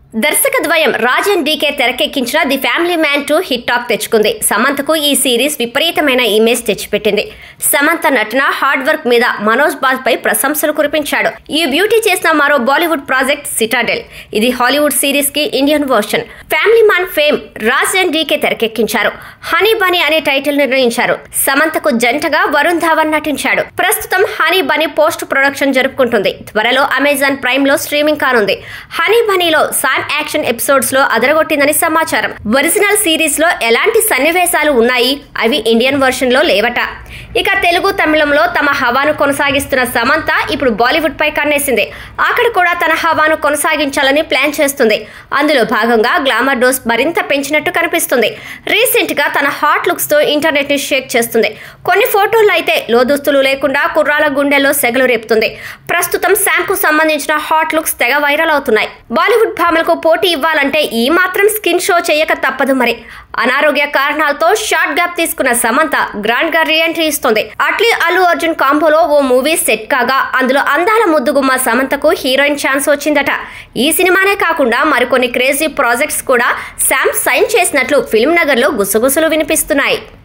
దర్శక ద్వయం రాజన్ డీకే తెరకెక్కించిన the family man two hit talk తెచ్చుకుంది సమంతకు ఈ సిరీస్ విపరీతమైన ఇమేజ్ తెచ్చిపెట్టింది సమంత నటన హార్డ్ వర్క్ మీద మనోజ్ బాజ్ పై ప్రశంసలు కురిపించాడు ఈ బ్యూటీ చేసిన మరో బాలీవుడ్ ప్రాజెక్ట్ సిటాడెల్ ఇది హాలీవుడ్ సిరీస్ కి Indian version family man fame Raj and DK తెరకెక్కించారు హనీ బనీ అనే టైటిల్ నిర్ణయించారు సమంతకు జంటగా వరుణ్ ధావన్ నటించాడు ప్రస్తుతం హనీ బనీ పోస్ట్ ప్రొడక్షన్ జరుపుకుంటుంది త్వరలో అమెజాన్ ప్రైమ్ లో స్ట్రీమింగ్ కానుంది హనీ బనీలో సామ్ యాక్షన్ ఎపిసోడ్స్ లో అదరగొట్టిందని సమాచారం ఒరిజినల్ సిరీస్ లో ఎలాంటి సన్నివేశాలు ఉన్నాయి అవి ఇండియన్ వర్షన్ లో లేవట ఇక తెలుగు తమిళంలో తమ హవాను కొనసాగిస్తున్న సమంత ఇప్పుడు బాలీవుడ్ పై కన్నేసింది అక్కడ కూడా తన హవాను కొనసాగించాలని ప్లాన్ చేస్తుంది అందులో భాగంగా గ్లామర్ డోస్ మరింత పెంచినట్టు కనిపిస్తుంది రీసెంట్ గా తన హాట్ లుక్స్ తో ఇంటర్నెట్ ని షేక్ చేస్తుంది కొన్ని ఫోటోల్లో అయితే లోదుస్తులు లేకుండా కుర్రాల గుండెల్లో సెగలు రేపుతుంది ప్రస్తుతం శామ్ కు సంబంధించిన హాట్ లుక్స్ తెగ వైరల్ అవుతున్నాయి బాలీవుడ్ భామలకు పోటీ ఇవ్వాలంటే ఈ మాత్రం స్కిన్ షో చేయక తప్పదు మరి అనారోగ్య కారణాలతో షార్ట్ గ్యాప్ తీసుకున్న సమంత గ్రాండ్ గా రీఎంట్రీ ఇస్తుంది అట్లీ అల్లు అర్జున్ కాంబోలో ఓ మూవీ సెట్ కాగా అందులో అందాల ముద్దుగుమ్మ సమంతకు హీరోయిన్ ఛాన్స్ వచ్చిందట ఈ సినిమానే కాకుండా మరికొన్ని క్రేజీ ప్రాజెక్ట్స్ కూడా శామ్ సైన్ చేసినట్లు ఫిల్మ్ నగర్ లో గుసగుసలు వినిపిస్తున్నాయి